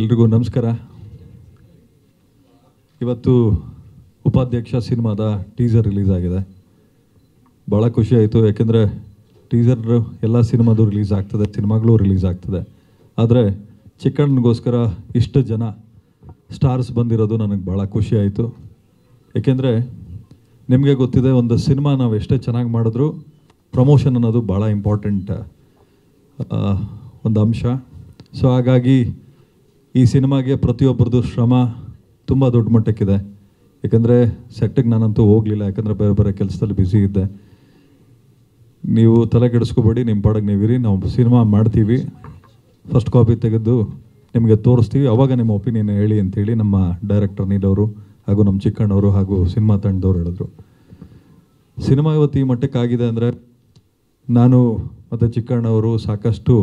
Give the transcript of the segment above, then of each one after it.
ಎಲ್ರಿಗೂ ನಮಸ್ಕಾರ ಇವತ್ತು ಉಪಾಧ್ಯಕ್ಷ ಸಿನಿಮಾದ ಟೀಸರ್ ರಿಲೀಸ್ ಆಗಿದೆ ಭಾಳ ಖುಷಿ ಆಯಿತು ಯಾಕೆಂದರೆ ಟೀಸರ್ ಎಲ್ಲ ಸಿನಿಮಾದು ರಿಲೀಸ್ ಆಗ್ತದೆ ಸಿನಿಮಾಗಳು ರಿಲೀಸ್ ಆಗ್ತದೆ ಆದರೆ ಚಿಕ್ಕಣ್ಣನಿಗೋಸ್ಕರ ಇಷ್ಟು ಜನ ಸ್ಟಾರ್ಸ್ ಬಂದಿರೋದು ನನಗೆ ಭಾಳ ಖುಷಿ ಆಯಿತು ಏಕೆಂದರೆ ನಿಮಗೆ ಗೊತ್ತಿದೆ ಒಂದು ಸಿನಿಮಾ ನಾವು ಎಷ್ಟೇ ಚೆನ್ನಾಗಿ ಮಾಡಿದ್ರೂ ಪ್ರಮೋಷನ್ ಅನ್ನೋದು ಭಾಳ ಇಂಪಾರ್ಟೆಂಟ್ ಒಂದು ಅಂಶ ಸೊ ಹಾಗಾಗಿ ಈ ಸಿನಿಮಾಗೆ ಪ್ರತಿಯೊಬ್ಬರದ್ದು ಶ್ರಮ ತುಂಬ ದೊಡ್ಡ ಮಟ್ಟಕ್ಕಿದೆ ಯಾಕಂದರೆ ಸೆಟ್ಟಿಗೆ ನಾನಂತೂ ಹೋಗಲಿಲ್ಲ ಯಾಕಂದರೆ ಬೇರೆ ಬೇರೆ ಕೆಲಸದಲ್ಲಿ ಬ್ಯುಸಿ ಇದ್ದೆ ನೀವು ತಲೆ ಕೆಡಿಸ್ಕೋಬೇಡಿ ನಿಮ್ಮ ಪಾಡಕ್ಕೆ ನೀವಿರಿ ನಾವು ಸಿನಿಮಾ ಮಾಡ್ತೀವಿ ಫಸ್ಟ್ ಕಾಪಿ ತೆಗೆದು ನಿಮಗೆ ತೋರಿಸ್ತೀವಿ ಅವಾಗ ನಿಮ್ಮ ಒಪಿನಿಯನ್ ಹೇಳಿ ಅಂತೇಳಿ ನಮ್ಮ ಡೈರೆಕ್ಟರ್ ನೀಲವರು ಹಾಗೂ ನಮ್ಮ ಚಿಕ್ಕಣ್ಣವರು ಹಾಗೂ ಸಿನಿಮಾ ತಂಡದವ್ರು ಹೇಳಿದ್ರು ಸಿನಿಮಾ ಇವತ್ತು ಈ ಮಟ್ಟಕ್ಕೆ ಆಗಿದೆ ಅಂದರೆ ನಾನು ಮತ್ತು ಚಿಕ್ಕಣ್ಣವರು ಸಾಕಷ್ಟು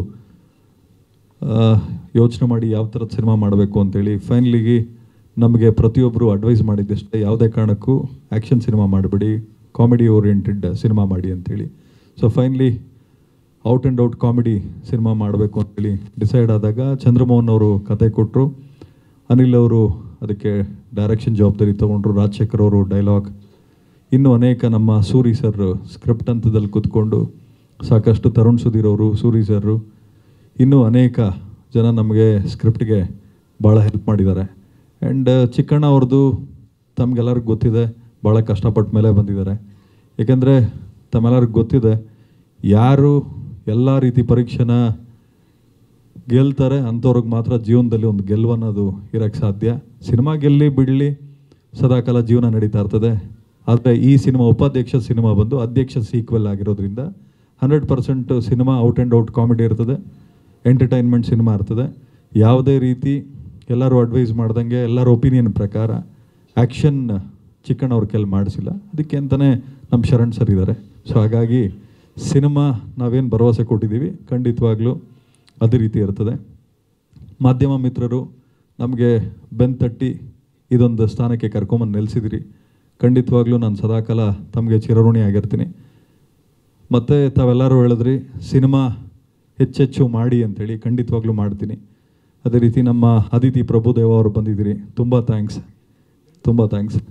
ಯೋಚನೆ ಮಾಡಿ ಯಾವ ಥರದ ಸಿನಿಮಾ ಮಾಡಬೇಕು ಅಂತೇಳಿ ಫೈನಲಿಗೆ ನಮಗೆ ಪ್ರತಿಯೊಬ್ಬರು ಅಡ್ವೈಸ್ ಮಾಡಿದ್ದಷ್ಟೇ ಯಾವುದೇ ಕಾರಣಕ್ಕೂ ಆ್ಯಕ್ಷನ್ ಸಿನಿಮಾ ಮಾಡಬೇಡಿ ಕಾಮಿಡಿ ಓರಿಯೆಂಟೆಡ್ ಸಿನಿಮಾ ಮಾಡಿ ಅಂತೇಳಿ so finally out and out comedy cinema ಮಾಡಬೇಕು ಅಂತೇಳಿ ಡಿಸೈಡ್ ಆದಾಗ ಚಂದ್ರಮೋಹನ್ ಅವರು ಕತೆ ಕೊಟ್ಟರು ಅನಿಲ್ ಅವರು ಅದಕ್ಕೆ ಡೈರೆಕ್ಷನ್ ಜವಾಬ್ದಾರಿ ತೊಗೊಂಡ್ರು ರಾಜಶೇಖರ್ ಅವರು ಡೈಲಾಗ್ ಇನ್ನು ಅನೇಕ ನಮ್ಮ ಸೂರಿ ಸರ್ ಸ್ಕ್ರಿಪ್ಟ್ ಹಂತದಲ್ಲಿ ಕೂತ್ಕೊಂಡು ಸಾಕಷ್ಟು ತರುಣ್ ಸುಧೀರ್ ಅವರು ಸೂರಿ ಸರ್ ಇನ್ನೂ ಅನೇಕ ಜನ ನಮಗೆ ಸ್ಕ್ರಿಪ್ಟ್ಗೆ ಭಾಳ ಹೆಲ್ಪ್ ಮಾಡಿದ್ದಾರೆ ಆ್ಯಂಡ್ ಚಿಕ್ಕಣ್ಣ ಅವ್ರದ್ದು ತಮಗೆಲ್ಲರಿಗೂ ಗೊತ್ತಿದೆ ಭಾಳ ಕಷ್ಟಪಟ್ಟ ಮೇಲೆ ಬಂದಿದ್ದಾರೆ ಏಕೆಂದರೆ ತಮ್ಮೆಲ್ಲರಿಗೂ ಗೊತ್ತಿದೆ ಯಾರು ಎಲ್ಲ ರೀತಿ ಪರೀಕ್ಷೆನ ಗೆಲ್ತಾರೆ ಅಂಥವ್ರಿಗೆ ಮಾತ್ರ ಜೀವನದಲ್ಲಿ ಒಂದು ಗೆಲುವು ಅನ್ನೋದು ಇರೋಕ್ಕೆ ಸಾಧ್ಯ ಸಿನಿಮಾ ಗೆಲ್ಲಿ ಬಿಡಲಿ ಸದಾಕಾಲ ಜೀವನ ನಡೀತಾ ಇರ್ತದೆ ಆದರೆ ಈ ಸಿನಿಮಾ ಉಪಾಧ್ಯಕ್ಷ ಸಿನಿಮಾ ಬಂದು ಅಧ್ಯಕ್ಷ ಸೀಕ್ವೆಲ್ ಆಗಿರೋದ್ರಿಂದ hundred percent cinema out and out comedy ಇರ್ತದೆ ಎಂಟರ್ಟೈನ್ಮೆಂಟ್ ಸಿನಿಮಾ ಇರ್ತದೆ ಯಾವುದೇ ರೀತಿ ಎಲ್ಲರೂ ಅಡ್ವೈಸ್ ಮಾಡ್ದಂಗೆ ಎಲ್ಲರ ಒಪಿನಿಯನ್ ಪ್ರಕಾರ ಆ್ಯಕ್ಷನ್ ಚಿಕ್ಕಣ್ಣ ಅವ್ರ ಕೆಲ್ ಮಾಡಿಸಿಲ್ಲ ಅದಕ್ಕೆ ಅಂತಲೇ ನಮ್ಮ ಶರಣ್ ಸರ್ ಇದ್ದಾರೆ ಸೊ ಹಾಗಾಗಿ ಸಿನಿಮಾ ನಾವೇನು ಭರವಸೆ ಕೊಟ್ಟಿದ್ದೀವಿ ಖಂಡಿತವಾಗ್ಲೂ ಅದೇ ರೀತಿ ಇರ್ತದೆ ಮಾಧ್ಯಮ ಮಿತ್ರರು ನಮಗೆ ಬೆನ್ ತಟ್ಟಿ ಇದೊಂದು ಸ್ಥಾನಕ್ಕೆ ಕರ್ಕೊಂಬಂದು ನೆಲೆಸಿದಿರಿ ಖಂಡಿತವಾಗ್ಲೂ ನಾನು ಸದಾಕಾಲ ತಮಗೆ ಚಿರಋಣಿ ಆಗಿರ್ತೀನಿ ಮತ್ತು ತಾವೆಲ್ಲರೂ ಹೇಳಿದ್ರಿ ಸಿನಿಮಾ ಹೆಚ್ಚೆಚ್ಚು ಮಾಡಿ ಅಂತೇಳಿ ಖಂಡಿತವಾಗ್ಲೂ ಮಾಡ್ತೀನಿ ಅದೇ ರೀತಿ ನಮ್ಮ ಅದಿತಿ ಪ್ರಭುದೇವ ಅವರು ಬಂದಿದ್ದೀರಿ ತುಂಬ ಥ್ಯಾಂಕ್ಸ್ ತುಂಬ ಥ್ಯಾಂಕ್ಸ್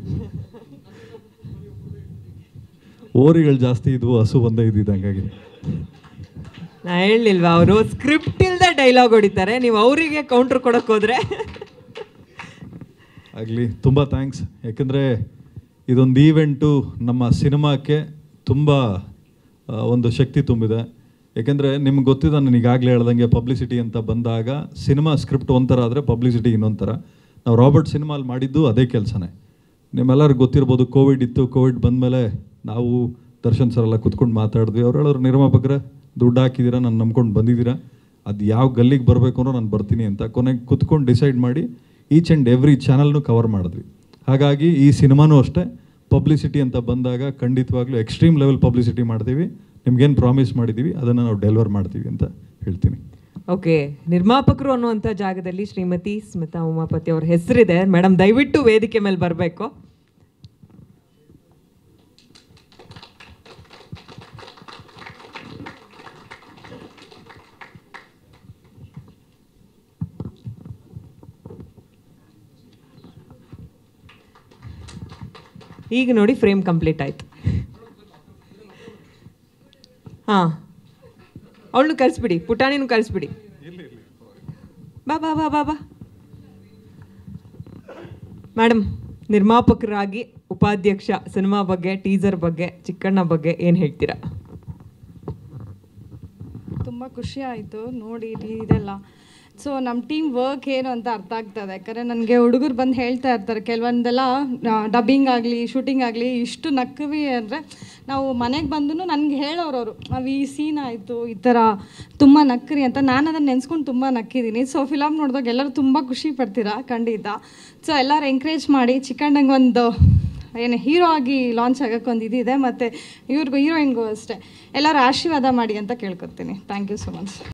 ಓರಿಗಳು ಜಾಸ್ತಿ ಇದ್ವು ಹಸು ಒಂದೇ ಇದ್ದಿದ್ದು ಹಂಗಾಗಿ ನಾ ಹೇಳಿಲ್ವಾ ಅವರು ಸ್ಕ್ರಿಪ್ಟ್ ಇಲ್ದೆ ಡೈಲಾಗ್ ಹೊಡಿತಾರೆ ನೀವು ಅವರಿಗೆ ಕೌಂಟರ್ ಕೊಡಕ್ ಹೋದ್ರೆ ಆಗಲಿ ತುಂಬ ಥ್ಯಾಂಕ್ಸ್ ಯಾಕಂದರೆ ಇದೊಂದು ಈವೆಂಟು ನಮ್ಮ ಸಿನಿಮಾಕ್ಕೆ ತುಂಬ ಆ, ಒಂದು ಶಕ್ತಿ ತುಂಬಿದೆ ಯಾಕೆಂದರೆ ನಿಮ್ಗೆ ಗೊತ್ತಿದೆ ನಾನು ಈಗಾಗಲೇ ಹೇಳ್ದಂಗೆ ಪಬ್ಲಿಸಿಟಿ ಅಂತ ಬಂದಾಗ ಸಿನಿಮಾ ಸ್ಕ್ರಿಪ್ಟ್ ಒಂಥರ ಆದರೆ ಪಬ್ಲಿಸಿಟಿ ಇನ್ನೊಂದು ಥರ ನಾವು ರಾಬರ್ಟ್ ಸಿನಿಮಾಲ್ಲಿ ಮಾಡಿದ್ದು ಅದೇ ಕೆಲಸನೇ ನಿಮ್ಮೆಲ್ಲರಿಗೂ ಗೊತ್ತಿರ್ಬೋದು ಕೋವಿಡ್ ಇತ್ತು ಕೋವಿಡ್ ಬಂದಮೇಲೆ ನಾವು ದರ್ಶನ್ ಸರ್ ಎಲ್ಲ ಕುತ್ಕೊಂಡು ಮಾತಾಡಿದ್ವಿ ಅವ್ರು ಹೇಳೋರು ನಿರ್ಮಾಪಕರೇ ದುಡ್ಡು ಹಾಕಿದ್ದೀರಾ ನಾನು ನಂಬ್ಕೊಂಡು ಬಂದಿದ್ದೀರಾ ಅದು ಯಾವ ಗಲ್ಲಿಗೆ ಬರಬೇಕು ಅನ್ನೋ ನಾನು ಬರ್ತೀನಿ ಅಂತ ಕೊನೆಗೆ ಕುತ್ಕೊಂಡು ಡಿಸೈಡ್ ಮಾಡಿ ಈಚ್ ಆ್ಯಂಡ್ ಎವ್ರಿ ಚಾನಲ್ನು ಕವರ್ ಮಾಡಿದ್ವಿ ಹಾಗಾಗಿ ಈ ಸಿನಿಮಾನೂ ಅಷ್ಟೇ ಪಬ್ಲಿಸಿಟಿ ಅಂತ ಬಂದಾಗ ಖಂಡಿತವಾಗ್ಲೂ ಎಕ್ಸ್ಟ್ರೀಮ್ ಲೆವೆಲ್ ಪಬ್ಲಿಸಿಟಿ ಮಾಡ್ತೀವಿ ನಿಮ್ಗೇನು ಪ್ರಾಮಿಸ್ ಮಾಡಿದ್ದೀವಿ ಅದನ್ನು ನಾವು ಡೆಲಿವರ್ ಮಾಡ್ತೀವಿ ಅಂತ ಹೇಳ್ತೀನಿ ಓಕೆ ನಿರ್ಮಾಪಕರು ಅನ್ನುವಂಥ ಜಾಗದಲ್ಲಿ ಶ್ರೀಮತಿ ಸ್ಮಿತಾ ಉಮಾಪತಿ ಅವ್ರ ಹೆಸರಿದೆ ಮೇಡಮ್ ದಯವಿಟ್ಟು ವೇದಿಕೆ ಮೇಲೆ ಬರಬೇಕು ಈಗ ನೋಡಿ ಫ್ರೇಮ್ ಕಂಪ್ಲೀಟ್ ಆಯ್ತು ಹಾಂ ಅವಳನ್ನು ಕಳಿಸ್ಬಿಡಿ ಪುಟಾಣಿನೂ ಕಳಿಸ್ಬಿಡಿ ಬಾ ಬಾ ಬಾ ಬಾ ಬಾ ಮೇಡಮ್ ನಿರ್ಮಾಪಕರಾಗಿ ಉಪಾಧ್ಯಕ್ಷ ಸಿನಿಮಾ ಬಗ್ಗೆ ಟೀಸರ್ ಬಗ್ಗೆ ಚಿಕ್ಕಣ್ಣ ಬಗ್ಗೆ ಏನು ಹೇಳ್ತೀರಾ ತುಂಬ ಖುಷಿ ಆಯಿತು ನೋಡಿ ಇದ್- ಇದೆಲ್ಲ ಸೊ ನಮ್ಮ ಟೀಮ್ ವರ್ಕ್ ಏನು ಅಂತ ಅರ್ಥ ಆಗ್ತದೆ ಯಾಕಂದರೆ ನನಗೆ ಹುಡುಗರು ಬಂದು ಹೇಳ್ತಾ ಇರ್ತಾರೆ ಕೆಲವೊಂದೆಲ್ಲ ಡಬ್ಬಿಂಗ್ ಆಗಲಿ ಶೂಟಿಂಗ್ ಆಗಲಿ ಇಷ್ಟು ನಕ್ಕವಿ ಅಂದರೆ ನಾವು ಮನೆಗೆ ಬಂದು ನನಗೆ ಹೇಳೋರು ಅವರು ಅವು ಈ ಸೀನ್ ಆಯಿತು ಈ ಥರ ತುಂಬ ನಕ್ಕ್ರಿ ಅಂತ ನಾನು ಅದನ್ನು ನೆನೆಸ್ಕೊಂಡು ತುಂಬ ನಕ್ಕಿದ್ದೀನಿ ಸೊ ಫಿಲಮ್ ನೋಡಿದಾಗ ಎಲ್ಲರೂ ತುಂಬ ಖುಷಿ ಪಡ್ತೀರಾ ಖಂಡಿತ ಸೊ ಎಲ್ಲರೂ ಎಂಕರೇಜ್ ಮಾಡಿ ಚಿಕ್ಕಣ್ಣಂಗೆ ಒಂದು ಏನು ಹೀರೋ ಆಗಿ ಲಾಂಚ್ ಆಗೋಕ್ಕೆ ಒಂದು ಇದಿದೆ ಮತ್ತು ಇವ್ರಿಗೂ ಹೀರೋಯಿನ್ಗೂ ಅಷ್ಟೇ ಎಲ್ಲರೂ ಆಶೀರ್ವಾದ ಮಾಡಿ ಅಂತ ಕೇಳ್ಕೊತೀನಿ ಥ್ಯಾಂಕ್ ಯು ಸೊ ಮಚ್